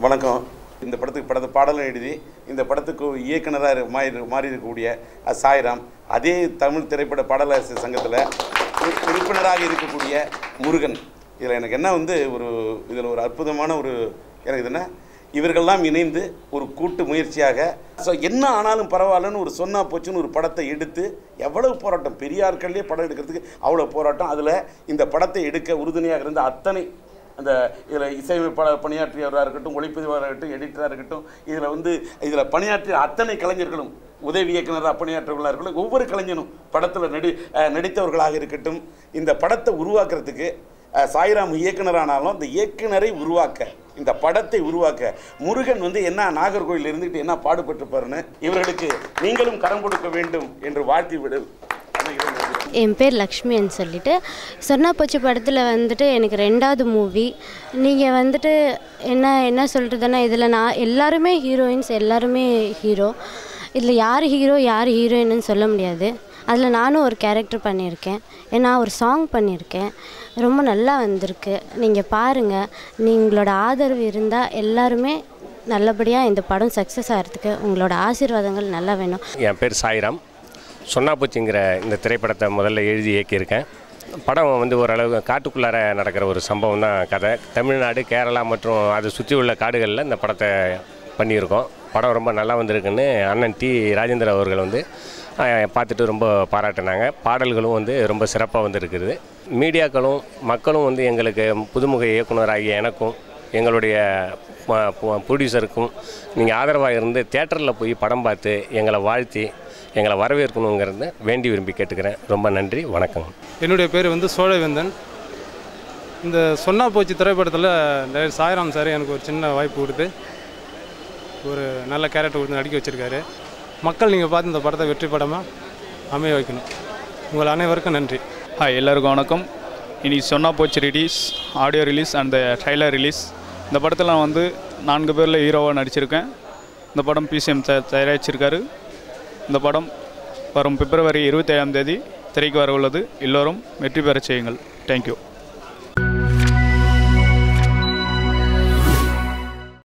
வணக்கம் இந்த படத்துக்கு படத்தை பாடலும் எழுதி இந்த படத்துக்கு இயக்குனராக மாறி மாறி இருக்கக்கூடிய அஹ், சாய்ராம் அதே தமிழ் திரைப்பட பாடலாசிரியர் சங்கத்தில் உறுப்பினராக இருக்கக்கூடிய முருகன் இதில் எனக்கு என்ன வந்து ஒரு இதில் ஒரு அற்புதமான ஒரு எனக்கு இதுன்னா இவர்கள்லாம் இணைந்து ஒரு கூட்டு முயற்சியாக ஸோ என்ன ஆனாலும் பரவாயில்லன்னு ஒரு சொன்னா போச்சுன்னு ஒரு படத்தை எடுத்து எவ்வளவு போராட்டம் பெரியார்கள்லேயே படம் எடுக்கிறதுக்கு அவ்வளோ போராட்டம் அதில் இந்த படத்தை எடுக்க உறுதுணையாக இருந்த அத்தனை அந்த இதில் இசையமைப்பாளர் பணியாற்றியவராக இருக்கட்டும் ஒளிப்பதிவாளராக இருக்கட்டும் எடிட்டராக இருக்கட்டும் இதில் வந்து இதில் பணியாற்றிய அத்தனை கலைஞர்களும் உதவி இயக்குனராக பணியாற்றவர்களாக இருக்கட்டும் ஒவ்வொரு கலைஞனும் படத்தில் நடி அஹ், நடித்தவர்களாக இருக்கட்டும் இந்த படத்தை உருவாக்குறதுக்கு அஹ், சாய்ராம் இயக்குனரானாலும் இந்த இயக்குனரை உருவாக்க இந்த படத்தை உருவாக்க முருகன் வந்து என்ன நாகர்கோவில் இருந்துக்கிட்டு என்ன பாடுபட்டிருப்பாருன்னு இவர்களுக்கு நீங்களும் கரம் கொடுக்க வேண்டும் என்று வாழ்த்தி விடு அமைகிறேன். என் பேர் லக்ஷ்மின்னு சொல்லிட்டு சொன்னா போச்சு படத்தில் வந்துட்டு எனக்கு ரெண்டாவது மூவி நீங்கள் வந்துட்டு என்ன என்ன சொல்கிறதுன்னா இதில் நான் எல்லாருமே ஹீரோயின்ஸ் எல்லாருமே ஹீரோ இதில் யார் ஹீரோ யார் ஹீரோயின்னு சொல்ல முடியாது அதில் நானும் ஒரு கேரக்டர் பண்ணியிருக்கேன் நான் ஒரு சாங் பண்ணியிருக்கேன் ரொம்ப நல்லா வந்திருக்கு நீங்கள் பாருங்கள் நீங்களோட ஆதரவு இருந்தால் எல்லாருமே நல்லபடியாக இந்த படம் சக்ஸஸ் ஆகிறதுக்கு உங்களோட ஆசீர்வாதங்கள் நல்லா வேணும் என் பேர் சாய்ராம் சொன்னாப்பூச்சிங்கிற இந்த திரைப்படத்தை முதல்ல எழுதி இயக்கியிருக்கேன் படம் வந்து ஓரளவு காட்டுக்குள்ளார நடக்கிற ஒரு சம்பவம் தான் கதை தமிழ்நாடு கேரளா மற்றும் அதை சுற்றி உள்ள காடுகளில் இந்த படத்தை பண்ணியிருக்கோம் படம் ரொம்ப நல்லா வந்திருக்குன்னு அண்ணன் டி ராஜேந்திர அவர்கள் வந்து அஹ், பார்த்துட்டு ரொம்ப பாராட்டினாங்க பாடல்களும் வந்து ரொம்ப சிறப்பாக வந்திருக்குது மீடியாக்களும் மக்களும் வந்து எங்களுக்கு புதுமுக இயக்குனராகிய எனக்கும் எங்களுடைய ப்ரொடியூசருக்கும் நீங்கள் ஆதரவாக இருந்து தேட்டரில் போய் படம் பார்த்து எங்களை வாழ்த்தி எங்களை வரவேற்கணுங்கிறத வேண்டி விரும்பி கேட்டுக்கிறேன் ரொம்ப நன்றி வணக்கம் என்னுடைய பேர் வந்து சோழவேந்தன் இந்த சொன்னா போச்சு திரைப்படத்தில் டைரக்டர் சாய்ராம் சார் எனக்கு ஒரு சின்ன வாய்ப்பு கொடுத்து ஒரு நல்ல கேரக்டர் கொடுத்து நடிக்க வச்சுருக்காரு மக்கள் நீங்கள் பார்த்து இந்த படத்தை வெற்றி படமாக அமைய வைக்கணும் உங்கள் அனைவருக்கும் நன்றி ஹாய் எல்லாருக்கும் வணக்கம் இன்னைக்கு சொன்னா போச்சு release audio release and trailer release இந்த படத்தில் நான் வந்து நான்கு பேரில் ஹீரோவாக நடிச்சிருக்கேன் இந்த படம் பிசிஎம் தயாரிச்சிருக்காரு இந்த படம் வரும் பிப்ரவரி இருபத்தேழாம் தேதி திரைக்கு வர உள்ளது எல்லோரும் வெற்றி பெறச் செய்யுங்கள் தேங்க்யூ